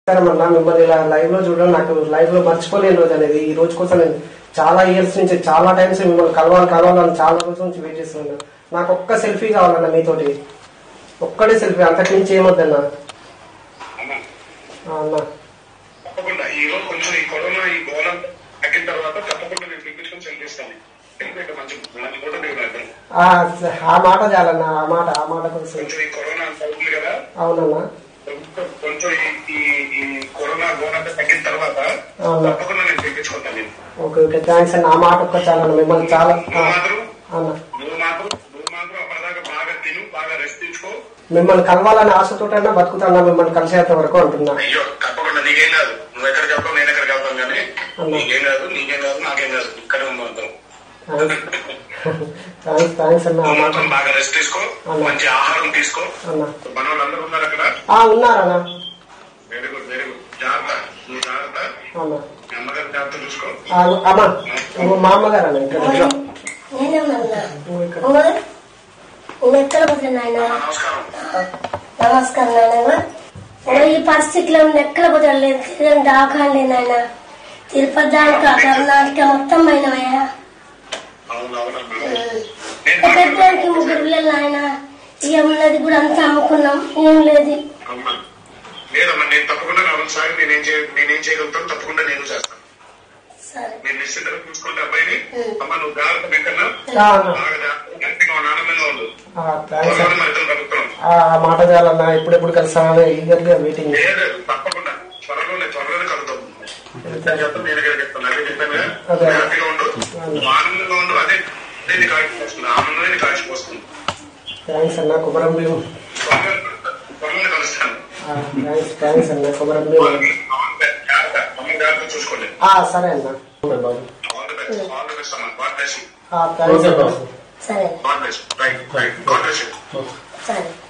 అన్నా మిమ్మల్ని ఇలా లైవ్ లో చూడడం నాకు లైవ్ లో మర్చిపోలేని రోజు అనేది ఈ రోజు కోసం నేను చాలా ఇయర్స్ నుంచి చాలా టైమ్స్ మిమ్మల్ని కలవాలి కలవాలని చాలా రోజుల నుంచి వెయిట్ చేస్తున్నా నాకు ఒక్క సెల్ఫీ కావాలన్నా మీతోటి ఒక్కడే సెల్ఫీ అంతకు మించి ఏమొద్దన్నా అమ్మా ఆ, అన్నా తప్పకుండా ఈ రోజు కొంచెం ఈ కరోనా ఈ గోళం తగ్గిన తర్వాత తప్పకుండా నేను పిలిపించుకొని చెల్లిస్తాను ఎందుకంటే మంచి మంచి కూడా నేను ఆ, ఆ మాట చాలన్నా ఆ మాట ఆ మాట కోసం కొంచెం ఈ కరోనా అంత అవుతుంది కదా అవునన్నా కొంచెం కొంచెం ఈ- ఈ ఈ కరోనా గోళం తగ్గిన తర్వాత అవునా. తప్పకుండా నేను పిలిపించుకుంటాను నేను ఓకే ఓకే థ్యాంక్స్ అన్న ఆ మాట ఒక్క చాలన్నా మిమ్మల్ని చాలా ఆ, నువ్వు మాత్రం అన్నా నువ్వు మాత్రం నువ్వు మాత్రం అప్పటిదాకా బాగా తిను బాగా రెస్ట్ తీసుకో మిమ్మల్ని కలవాలని ఆశతోటైనా బతుకుతానా మిమ్మల్ని కలిసేంత వరకు అంటున్నా అయ్యో తప్పకుండా నీకేం కాదు నువ్వు ఎక్కడికి వెళ్తావు నేను ఎక్కడికి వెళ్తాను కానీ అమ్మా. నీకేం కాదు నీకేం కాదు నాకేం కాదు ఇక్కడే ఉందాం థ్యాంక్స్ థ్యాంక్స్ అన్న ఆ నువ్వు మాట మాత్రం బాగా రెస్ట్ తీసుకో అమ్మా. మంచి ఆహారం తీసుకో అన్న మన వాళ్ళందరూ ఉన్నారు అక్కడ ఆ ఉన్నారన్నా వెరీ గుడ్ వెరీ గుడ్ జాగ్రత్త నువ్వు జాగ్రత్త అన్న మీ అమ్మగారి జాగ్రత్త చూసుకో ఆ, అమ్మా ఓ మా అమ్మగారు అన్న ఇక్కడ నేనే ఉన్నా ఓ ఇక్కడ నువ్వు ఎక్కడ పోతున్నా నాయన అమ్మా, నమస్కారం నమస్కారం నాయన ఓ ఈ పరిస్థితిలో ఉండి ఎక్కడ పోతాడు లేదు తిరగని దాకాండి నాయన తిరుపతి దాకా కర్ణాటక మొత్తం పోయినవయ్యా అవును అవునమ్మా ఒక పెద్దానికి ముగ్గురు పిల్లలు నాయన ఇక ఉన్నది కూడా అంతా అమ్ముకున్నాం ఏం లేదు అమ్మా లేదమ్మా నేను తప్పకుండా నా వంతు సాయం నేనేం చేయ నేనేం చేయగలుగుతాను తప్పకుండా నేను చేస్తాను సరే మీరు నిశ్చితంగా చూసుకుంటే అబ్బాయిని అమ్మ నువ్వు జాగ్రత్త వెంకన్నా ఆ, అన్న బాగా జాగ్రత్త హ్యాపీగా ఉండు, ఆనందంగా ఉండు ఆ, థ్యాంక్స్ త్వరలో అన్న మన ఇద్దరం కలుగుతున్నాం ఆ ఆ మాట చాలన్నా ఎప్పుడెప్పుడు కలిసామని ఈగర్ గా వెయిటింగ్ లేదు తప్పకుండా త్వరలోనే త్వరలోనే కలుగుతాం నేను చెప్తాను నేను ఇక్కడ చెప్తాను అదే చెప్పాను కదా. అదే. హ్యాపీగా ఉండు ఆనందంగా ఉండు అదే అదే నీకు కాల్చిపోస్తుంది ఆనందమే నీకు కాల్చిపోస్తుంది థ్యాంక్స్ అన్న కొబ్బరం భీమ్ త్వరలో త్వరలోనే కలుస్తాను థ్యాంక్స్ థ్యాంక్స్ అన్న కొబ్బరం భీమ్ జాగ్రత్త అమ్మ జాగ్రత్త చూసుకోండి ఆ, సరే అన్న బాబు all the best all the best అమ్మ గాడ్ బ్లెస్ యూ థ్యాంక్స్ అన్న సరే God bless right right God bless you సరే